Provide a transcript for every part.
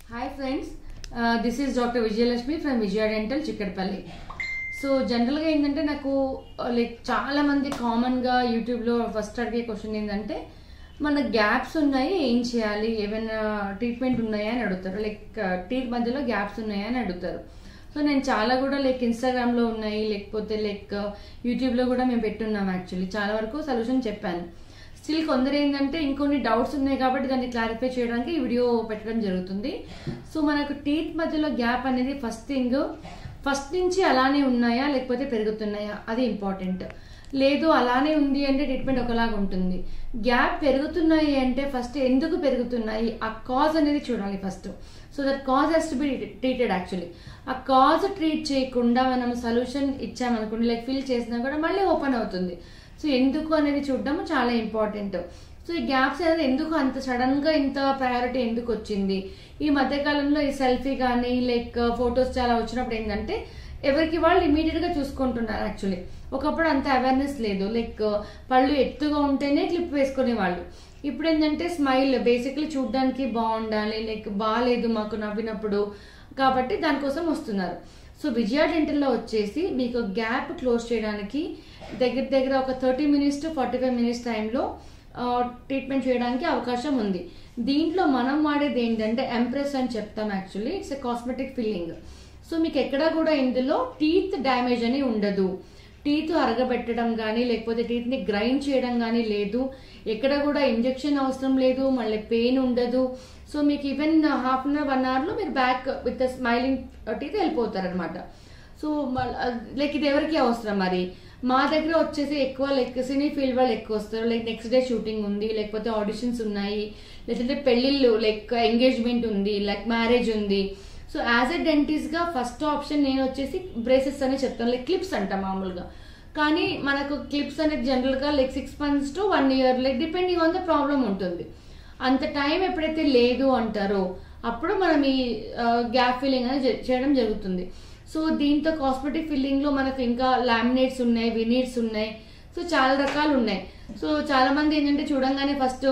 hi friends this is doctor Vijayalakshmi from Vijaya dental Chikkadapalli so జనరల్గా ఏంటంటే నాకు లైక్ చాలా మంది కామన్గా యూట్యూబ్లో ఫస్ట్ అడిగే క్వశ్చన్ ఏంటంటే మన గ్యాప్స్ ఉన్నాయి ఏం చేయాలి ఏమైనా ట్రీట్మెంట్ ఉన్నాయా అని అడుగుతారు లైక్ టీత్ మధ్యలో గ్యాప్స్ ఉన్నాయా అని అడుగుతారు సో నేను చాలా కూడా లైక్ ఇన్స్టాగ్రామ్లో ఉన్నాయి లేకపోతే లైక్ యూట్యూబ్లో కూడా మేము పెట్టున్నాం యాక్చువల్లీ చాలా వరకు సొల్యూషన్ చెప్పాను స్టిల్ కొందరు ఏంటంటే ఇంకొన్ని డౌట్స్ ఉన్నాయి కాబట్టి దాన్ని క్లారిఫై చేయడానికి ఈ వీడియో పెట్టడం జరుగుతుంది సో మనకు టీత్ మధ్యలో గ్యాప్ అనేది ఫస్ట్ థింగ్ ఫస్ట్ నుంచి అలానే ఉన్నాయా లేకపోతే పెరుగుతున్నాయా అది ఇంపార్టెంట్ లేదు అలానే ఉంది అంటే ట్రీట్మెంట్ ఒకలాగా ఉంటుంది గ్యాప్ పెరుగుతున్నాయి అంటే ఫస్ట్ ఎందుకు పెరుగుతున్నాయి ఆ కాజ్ అనేది చూడాలి first so that cause has to be treated actually ఆ కాజ్ ట్రీట్ చేయకుండా మనం సొల్యూషన్ ఇచ్చామనుకోండి లైక్ ఫిల్ చేసినా కూడా మళ్ళీ ఓపెన్ అవుతుంది సో ఎందుకు అనేది చూడడం చాలా ఇంపార్టెంట్ సో ఈ గ్యాప్స్ అనేది ఎందుకు అంత సడన్ గా ఇంత ప్రయారిటీ ఎందుకు వచ్చింది ఈ మధ్యకాలంలో ఈ సెల్ఫీ కానీ లైక్ ఫొటోస్ చాలా వచ్చినప్పుడు ఏంటంటే ఎవరికి వాళ్ళు ఇమీడియట్ గా చూసుకుంటున్నారు యాక్చువల్లీ ఒకప్పుడు అంత అవేర్నెస్ లేదు లైక్ పళ్ళు ఎత్తుగా ఉంటేనే క్లిప్ వేసుకునే వాళ్ళు ఇప్పుడు ఏంటంటే స్మైల్ బేసిక్లీ చూడడానికి బాగుండాలి లైక్ బాగాలేదు మాకు నవ్వినప్పుడు కాబట్టి దానికోసం వస్తున్నారు సో విజయ డెంటల్లో వచ్చేసి మీకు గ్యాప్ క్లోజ్ చేయడానికి దగ్గర దగ్గర ఒక thirty minutes to forty five minutes టైంలో ట్రీట్మెంట్ చేయడానికి అవకాశం ఉంది దీంట్లో మనం వాడేది ఏంటంటే ఎంప్రెస్ అని చెప్తాం actually it's a cosmetic filling so మీకు ఎక్కడ కూడా ఇందులో టీత్ డ్యామేజ్ అని ఉండదు టీత్ అరగబెట్టడం కానీ లేకపోతే టీత్ని గ్రైండ్ చేయడం కానీ లేదు ఎక్కడ కూడా ఇంజెక్షన్ అవసరం లేదు మళ్ళీ పెయిన్ ఉండదు సో మీకు even half an hour one అవర్లో మీరు బ్యాక్ విత్ స్మైలింగ్ టీత్ వెళ్ళిపోతారు అనమాట సో లైక్ ఇది ఎవరికి అవసరం మరి మా దగ్గర వచ్చేసి ఎక్కువ లైక్ సినీ ఫీల్డ్ వాళ్ళు ఎక్కువ వస్తారు లైక్ నెక్స్ట్ డే షూటింగ్ ఉంది లేకపోతే ఆడిషన్స్ ఉన్నాయి లేకపోతే పెళ్లిళ్ళు లైక్ ఎంగేజ్మెంట్ ఉంది లైక్ మ్యారేజ్ ఉంది సో యాజ్ ఎ డెంటిస్ట్ గా ఫస్ట్ ఆప్షన్ నేను వచ్చేసి బ్రేసెస్ అనే చెప్తాను లైక్ క్లిప్స్ అంట మామూలుగా కానీ మనకు క్లిప్స్ అనేది జనరల్ గా like six months to one year like depending on the problem ఉంటుంది అంత టైం ఎప్పుడైతే లేదు అంటారో అప్పుడు మనం ఈ గ్యాప్ ఫిల్లింగ్ అనేది చేయడం జరుగుతుంది సో దీంతో కాస్మెటిక్ ఫిల్లింగ్ లో మనకు ఇంకా లామినేట్స్ ఉన్నాయి వినీట్స్ ఉన్నాయి సో చాలా రకాలు ఉన్నాయి సో చాలా మంది ఏంటంటే చూడంగానే ఫస్ట్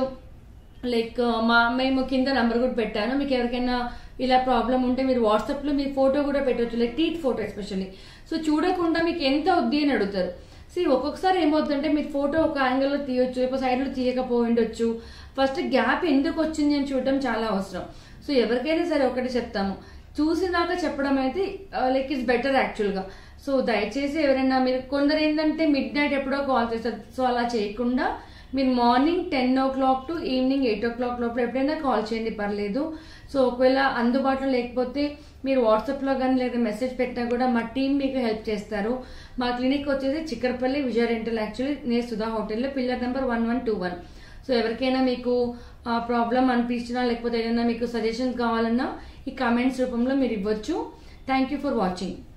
లైక్ మా మేము కింద నంబర్ కూడా పెట్టాను మీకు ఎవరికైనా ఇలా ప్రాబ్లం ఉంటే మీరు వాట్సాప్ లో మీ ఫోటో కూడా పెట్టవచ్చు like teeth photo especially so చూడకుండా మీకు ఎంత వద్ది అని అడుగుతారు సో ఒక్కొక్కసారి ఏమవుతుందంటే మీరు ఫోటో ఒక యాంగిల్లో తీయొచ్చు ఇప్పుడు సైడ్ లో తీయకపోయిండొచ్చు ఫస్ట్ గ్యాప్ ఎందుకు వచ్చింది అని చూడడం చాలా అవసరం సో ఎవరికైనా సరే ఒకటి చెప్తాము చూసినాక చెప్పడం అయితే లైక్ ఇట్స్ బెటర్ యాక్చువల్గా సో దయచేసి ఎవరైనా మీరు కొందరు ఏంటంటే మిడ్ నైట్ ఎప్పుడో కాల్ చేస్తారు సో అలా చేయకుండా మీరు morning ten o'clock to evening eight o'clock లోపల ఎప్పుడైనా కాల్ చేయండి పర్లేదు సో ఒకవేళ అందుబాటులో లేకపోతే మీరు వాట్సాప్లో కానీ లేదా మెసేజ్ పెట్టినా కూడా మా టీం మీకు హెల్ప్ చేస్తారు మా క్లినిక్ వచ్చేసి చిక్కరపల్లి విజయ రెంటల్ యాక్చువల్లీ నేను సుధా హోటల్లో pillar number one one two one so ఎవరికైనా మీకు ప్రాబ్లం అనిపించినా లేకపోతే ఏదైనా మీకు సజెషన్స్ కావాలన్నా ఈ కామెంట్స్ రూపంలో మీరు ఇవ్వచ్చు థ్యాంక్ యూ ఫర్ వాచింగ్